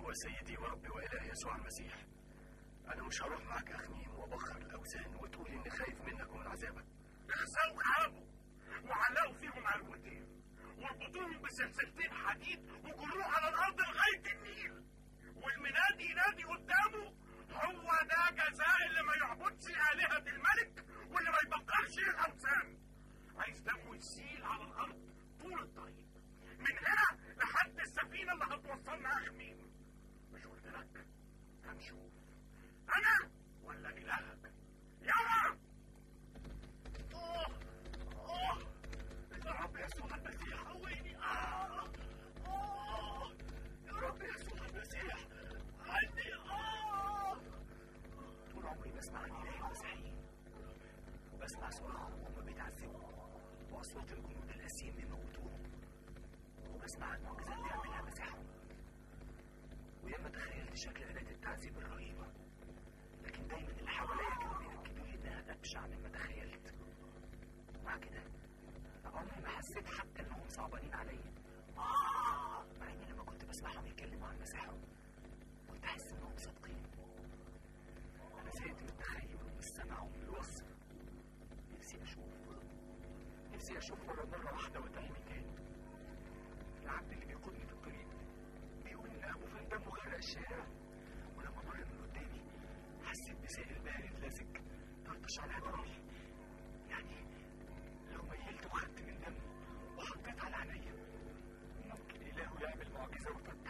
ايوه سيدي وربي واله يسوع المسيح انا مش هروح معاك اخميم وابخر الاوثان وتقول اني خايف منك ومن عذابك اغسلوا كعابه وعلقوا فيهم عروتين واربطوهم بسلسلتين حديد وجروه على الارض لغايه النيل والمنادي ينادي قدامه هو ده جزاء اللي ما يعبدش آلهة الملك واللي ما يبقرش الأوثان عايز دمه يسيل على الأرض طول الطريق من هنا لحد السفينة اللي هتوصلنا أخميم مش قلت لك هنشوف أنا ولا إلهك يلا أوه أوه يا رب يسوع المسيح قويني آه آه يا رب يسوع المسيح عني آه طول عمري بسمع عن اله المسيحيين وبسمع صراخهم وهم بيتعذبوا واصوات الجنود الاسيين بيموتوهم وبسمع عن المعجزات اللي يعملها مسيحهم وياما تخيلت شكل آلات التعذيب الرهيبة لكن دايما اللي حواليا كانوا بيأكدوا لي انها ابشع مما تخيلت مع كده عمري ما حسيت حتى انهم صعبانين عليا آه مع اني لما كنت بسمعهم يتكلموا عن مسيحهم كنت احس انهم صادقين انا زهقت من التخيل ومن السمع ومن الوصف نفسي اشوف نفسي اشوف ولو مره واحده واتعمي تاني العبد اللي بيقودني في الطريق بيقول ان ابو فان دمه غرق الشارع ولما مر من قدامي حسيت بسائل بارد لازج طرطش على هدومي يعني لو ميلت وخدت من دمه وحطيت على عينيا ممكن إلهه يعمل معجزة وفتح